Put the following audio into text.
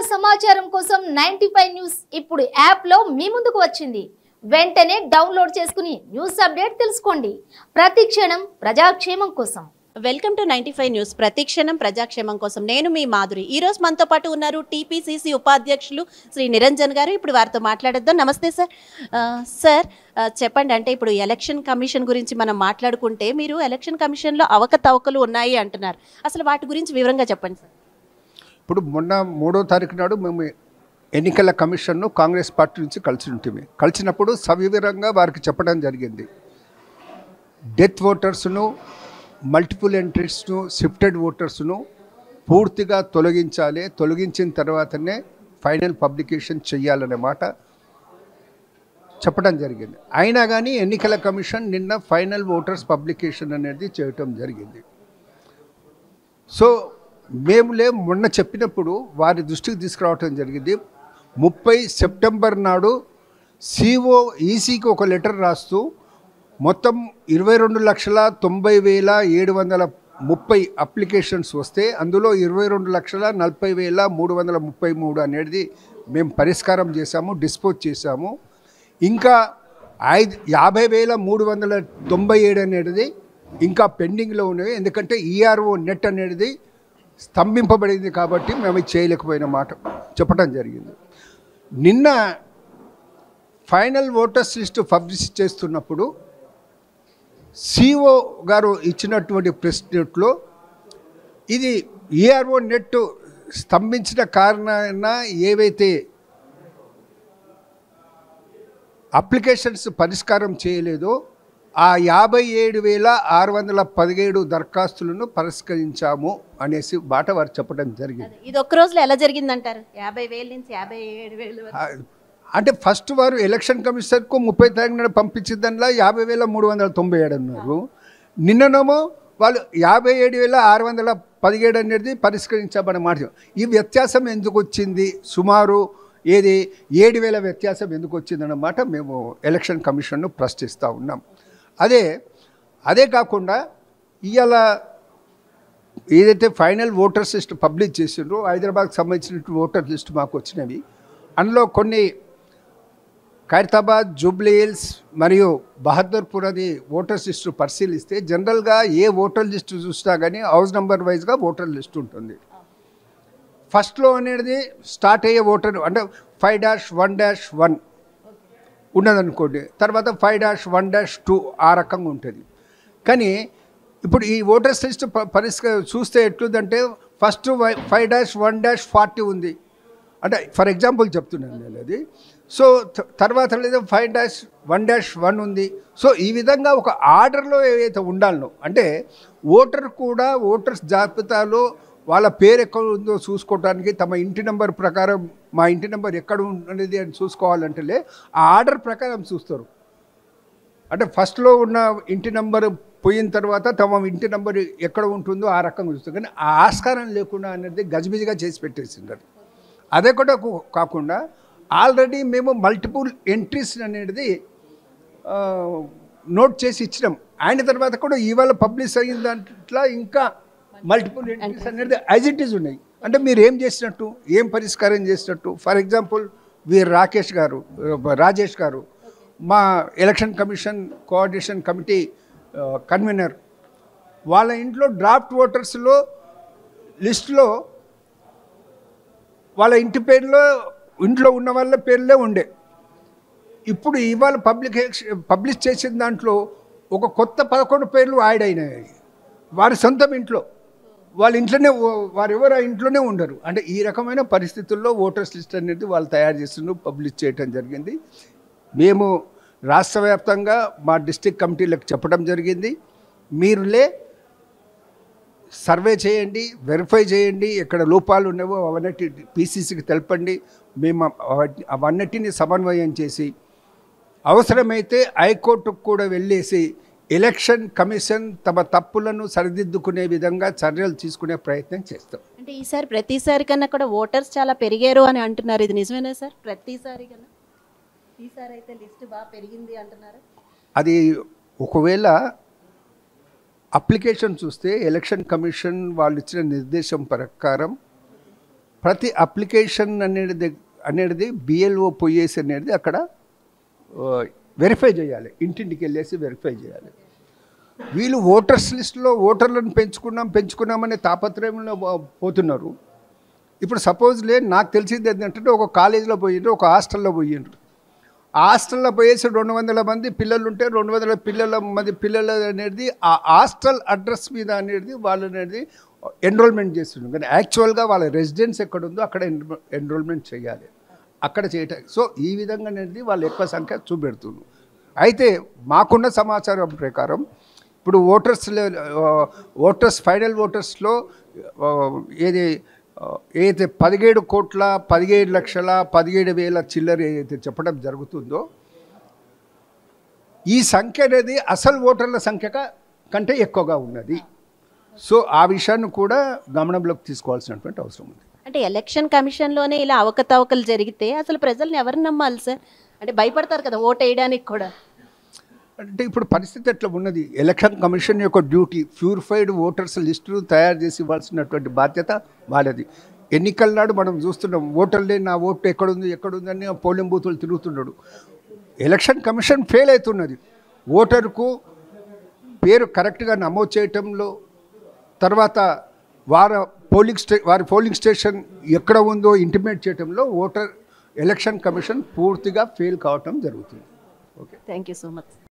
సమాచారం కోసం ninety news ఇప్పుడు యాప్ లో మీ ముందుకు వచ్చింది వెంటనే డౌన్లోడ్ చేసుకుని న్యూస్ అప్డేట్ తెలుసుకోండి ప్రతి క్షణం ప్రజాక్షేమం కోసం welcome to ninety five news ప్రతిక్షణం ప్రజాక్షేమం కోసం నేను మీ మాధురి ఈ రోజు మనతో పాటు ఉన్నారు టీపీసీసీ ఉపాధ్యక్షులు శ్రీ నిరంజన్ గారు ఇప్పుడు వారితో మాట్లాడేద్దాం నమస్తే సార్ ఆ, సార్ ఆ, చెప్పండి అంటే ఇప్పుడు ఎలక్షన్ కమిషన్ గురించి మనం మాట్లాడుకుంటే మీరు ఎలక్షన్ కమిషన్లో అవకతవకలు ఉన్నాయి అంటున్నారు అసలు వాటి గురించి వివరంగా చెప్పండి సార్ ఇప్పుడు మొన్న మూడో తారీఖు నాడు మేము ఎన్నికల కమిషన్ను కాంగ్రెస్ పార్టీ నుంచి కలిసి ఉంటుంది కలిసినప్పుడు సవివరంగా వారికి చెప్పడం జరిగింది డెత్ ఓటర్స్ను మల్టిపుల్ ఎంట్రీస్ను షిఫ్టెడ్ ఓటర్స్ను పూర్తిగా తొలగించాలి తొలగించిన తర్వాతనే ఫైనల్ పబ్లికేషన్ చెయ్యాలనే మాట చెప్పడం జరిగింది అయినా కానీ ఎన్నికల కమిషన్ నిన్న ఫైనల్ ఓటర్స్ పబ్లికేషన్ అనేది చేయటం జరిగింది సో మేములే మొన్న చెప్పినప్పుడు వారి దృష్టికి తీసుకురావటం జరిగింది ముప్పై సెప్టెంబర్ నాడు సిఓ ఈసీకి ఒక లెటర్ రాస్తూ మొత్తం ఇరవై రెండు లక్షల తొంభై వేల ఏడు వందల ముప్పై అప్లికేషన్స్ వస్తే అందులో ఇరవై రెండు లక్షల నలభై వేల మూడు వందల ముప్పై మూడు అనేది మేము పరిష్కారం చేశాము డిస్పోజ్ చేశాము ఇంకా ఐదు యాభై వేల మూడు వందల తొంభై ఏడు అనేది ఇంకా పెండింగ్లో ఉన్నవి ఎందుకంటే ఈఆర్ఓ నెట్ అనేది స్తంభింపబడింది కాబట్టి మేము ఇది చేయలేకపోయిన మాట చెప్పడం జరిగింది నిన్న ఫైనల్ ఓటర్స్ లిస్ట్ పబ్లిష్ చేస్తున్నప్పుడు సిఓ గారు ఇచ్చినటువంటి ప్రెస్ నోట్లో ఇది ఈఆర్ఓ నెట్ స్తంభించిన కారణాన ఏవైతే అప్లికేషన్స్ పరిష్కారం చేయలేదో ఆ యాభై ఏడు వేల ఆరు వందల పదిహేడు దరఖాస్తులను పరిష్కరించాము అనేసి మాట వారు చెప్పడం జరిగింది ఇది ఒక్క రోజులో ఎలా జరిగిందంటారు యాభై వేల నుంచి యాభై ఏడు వేలు వరకు. ఆ, అంటే ఫస్ట్ వారు ఎలక్షన్ కమిషనర్కు ముప్పై తారీఖు నాడు పంపించిన దానిలో యాభై వేల మూడు వందల తొంభై ఏడు అన్నారు నిన్ననేమో వాళ్ళు యాభై ఏడు వేల ఆరు వందల పదిహేడు అనేది పరిష్కరించబడిన మాట ఈ వ్యత్యాసం ఎందుకు వచ్చింది సుమారు ఏది ఏడు వేల వ్యత్యాసం ఎందుకు వచ్చిందన్నమాట మేము ఎలక్షన్ కమిషన్ను ప్రశ్నిస్తూ ఉన్నాం అదే అదే కాకుండా ఇవాళ ఏదైతే ఫైనల్ ఓటర్స్ లిస్ట్ పబ్లిష్ చేసిండ్రో హైదరాబాద్కి సంబంధించిన ఓటర్ లిస్ట్ మాకు వచ్చినవి అందులో కొన్ని ఖైరతాబాద్ జూబ్లీ హిల్స్ మరియు బహదూర్పూర్ అది ఓటర్స్ లిస్టు పరిశీలిస్తే జనరల్గా ఏ ఓటర్ లిస్టు చూసినా కానీ హౌస్ నెంబర్ వైజ్గా ఓటర్ లిస్ట్ ఉంటుంది ఫస్ట్లో అనేది స్టార్ట్ అయ్యే ఓటర్ అంటే five dash one dash one ఉన్నదనుకోండి తర్వాత five dash one dash two ఆ రకంగా ఉంటుంది కానీ ఇప్పుడు ఈ ఓటర్స్ లిస్ట్ ప- పరిష్క చూస్తే ఎట్లుందంటే first five dash one dash forty ఉంది అంటే ఫర్ ఎగ్జాంపుల్ చెప్తున్నాను నేను అది సో త- తర్వాత లేదా five dash one dash one ఉంది సో ఈ విధంగా ఒక ఆర్డర్లో ఏవైతే ఉండాలనో అంటే ఓటర్ కూడా ఓటర్స్ జాబితాలో వాళ్ళ పేరు ఎక్కడ ఉందో చూసుకోవడానికి తమ ఇంటి నెంబర్ ప్రకారం మా ఇంటి నెంబర్ ఎక్కడ ఉన్నది అని చూసుకోవాలంటే ఆ ఆర్డర్ ప్రకారం చూస్తారు అంటే ఫస్ట్లో ఉన్న ఇంటి నెంబర్ పోయిన తర్వాత తమ ఇంటి నెంబర్ ఎక్కడ ఉంటుందో ఆ రకంగా చూస్తారు కానీ ఆ ఆస్కారం లేకుండా అనేది గజిబిజిగా చేసి పెట్టేసింటారు అదే కూడా కు- కాకుండా ఆల్రెడీ మేము మల్టిపుల్ ఎంట్రీస్ అనేది ఆ, నోట్ చేసి ఇచ్చినాం ఆయన తర్వాత కూడా ఇవాళ పబ్లిష్ అయిన దాంట్లో ఇంకా మల్టిపుల్ ఎంట్రీస్ అనేది యాజ్ ఇట్ ఈజ్ ఉన్నాయి అంటే మీరు ఏం చేసినట్టు ఏం పరిష్కారం చేసినట్టు ఫర్ ఎగ్జాంపుల్ వీర్ రాకేష్ గారు రాజేష్ గారు మా election commission coordination committee convener వాళ్ళ ఇంట్లో డ్రాఫ్ట్ ఓటర్స్లో లిస్టులో వాళ్ళ ఇంటి పేరులో ఇంట్లో ఉన్న వాళ్ళ పేర్లే ఉండే ఇప్పుడు ఇవాళ పబ్లిక్ పబ్లిష్ చేసిన దాంట్లో ఒక కొత్త పదకొండు పేర్లు యాడ్ అయినాయి వారి సొంతం ఇంట్లో వాళ్ళ ఇంట్లోనే ఓ- వారు ఎవరు ఆ ఇంట్లోనే ఉండరు అంటే ఈ రకమైన పరిస్థితుల్లో ఓటర్స్ లిస్ట్ అనేది వాళ్ళు తయారు చేస్తున్నారు పబ్లిష్ చేయటం జరిగింది మేము రాష్ట్ర వ్యాప్తంగా మా డిస్టిక్ కమిటీలకు చెప్పడం జరిగింది మీరులే సర్వే చేయండి వెరిఫై చేయండి ఎక్కడ లోపాలు ఉన్నావో అవన్నిటి పీసీసీకి తెలపండి మేము అవన్నీ- అవన్నిటిని సమన్వయం చేసి అవసరమైతే హైకోర్టుకు కూడా వెళ్ళేసి ఎలక్షన్ కమిషన్ తమ తప్పులను సరిదిద్దుకునే విధంగా చర్యలు తీసుకునే ప్రయత్నం చేస్తాం అంటే ఈసారి ప్రతిసారి కన్నా కూడా ఓటర్స్ చాలా పెరిగారు అని అంటున్నారు ఇది నిజమేనా సార్ ప్రతిసారి కన్నా ఈసారి అయితే లిస్ట్ బాగా పెరిగింది అంటున్నారు అది ఒకవేళ అప్లికేషన్ చూస్తే ఎలక్షన్ కమిషన్ వాళ్ళు ఇచ్చిన నిర్దేశం ప్రకారం ప్రతి అప్లికేషన్ అనేది అనేది బిఎల్ఓ పొయ్యేసి అనేది అక్కడ వెరిఫై చేయాలి ఇంటింటికి వెళ్ళేసి వెరిఫై చేయాలి వీళ్ళు ఓటర్స్ లిస్టులో ఓటర్లను పెంచుకున్నాం పెంచుకున్నామనే తాపత్రయంలో పో- పోతున్నారు ఇప్పుడు సపోజ్ లే నాకు తెలిసింది ఏంటంటే ఒక కాలేజీలో పోయిండ్రు ఒక హాస్టల్లో పోయిండ్రు ఆ హాస్టల్లో పోయేసి రెండు వందల మంది పిల్లలు ఉంటే రెండు వందల పిల్లల మంది పిల్లలు అనేది ఆ హాస్టల్ అడ్రస్ మీద అనేది వాళ్ళు అనేది ఎన్రోల్మెంట్ చేస్తున్నారు కానీ యాక్చువల్గా వాళ్ళ రెసిడెన్స్ ఎక్కడ ఉందో అక్కడ ఎన్రోల్మెంట్ చేయాలి అక్కడ చేయటం సో ఈ విధంగా అనేది వాళ్ళు ఎక్కువ సంఖ్య చూపెడుతున్నారు అయితే మాకున్న సమాచారం ప్రకారం ఇప్పుడు ఓటర్స్ ఓటర్స్ ఫైనల్ ఓటర్స్లో ఆ, ఏది ఆ, ఏదైతే పదిహేడు కోట్ల పదిహేడు లక్షల పదిహేడు వేల చిల్లర ఏదైతే చెప్పడం జరుగుతుందో ఈ సంఖ్య అనేది అసలు ఓటర్ల సంఖ్య క- కంటే ఎక్కువగా ఉన్నది సో ఆ విషయాన్ని కూడా గమనంలోకి తీసుకోవాల్సినటువంటి అవసరం ఉంది అంటే ఎలక్షన్ కమిషన్లోనే ఇలా అవకతవకలు జరిగితే అసలు ప్రజల్ని ఎవరు నమ్మాలి సార్ అంటే భయపడతారు కదా ఓట్ వేయడానికి కూడా అంటే ఇప్పుడు పరిస్థితి ఎట్లా ఉన్నది ఎలక్షన్ కమిషన్ యొక్క డ్యూటీ ప్యూరిఫైడ్ ఓటర్స్ లిస్టును తయారు చేసి ఇవ్వాల్సినటువంటి బాధ్యత వాళ్ళది ఎన్నికల నాడు మనం చూస్తున్నాం ఓటర్లే నా ఓటు ఎక్కడుంది ఎక్కడుంది అని పోలింగ్ బూతులు తిరుగుతున్నాడు ఎలక్షన్ కమిషన్ ఫెయిల్ అవుతున్నది ఓటర్కు పేరు కరెక్ట్గా నమోదు చేయటంలో తర్వాత వారి పోలింగ్ స్టే వారి పోలింగ్ స్టేషన్ ఎక్కడ ఉందో ఇంటిమేట్ చేయటంలో ఓటర్ ఎలక్షన్ కమిషన్ పూర్తిగా ఫెయిల్ కావటం జరుగుతుంది okay thank you so much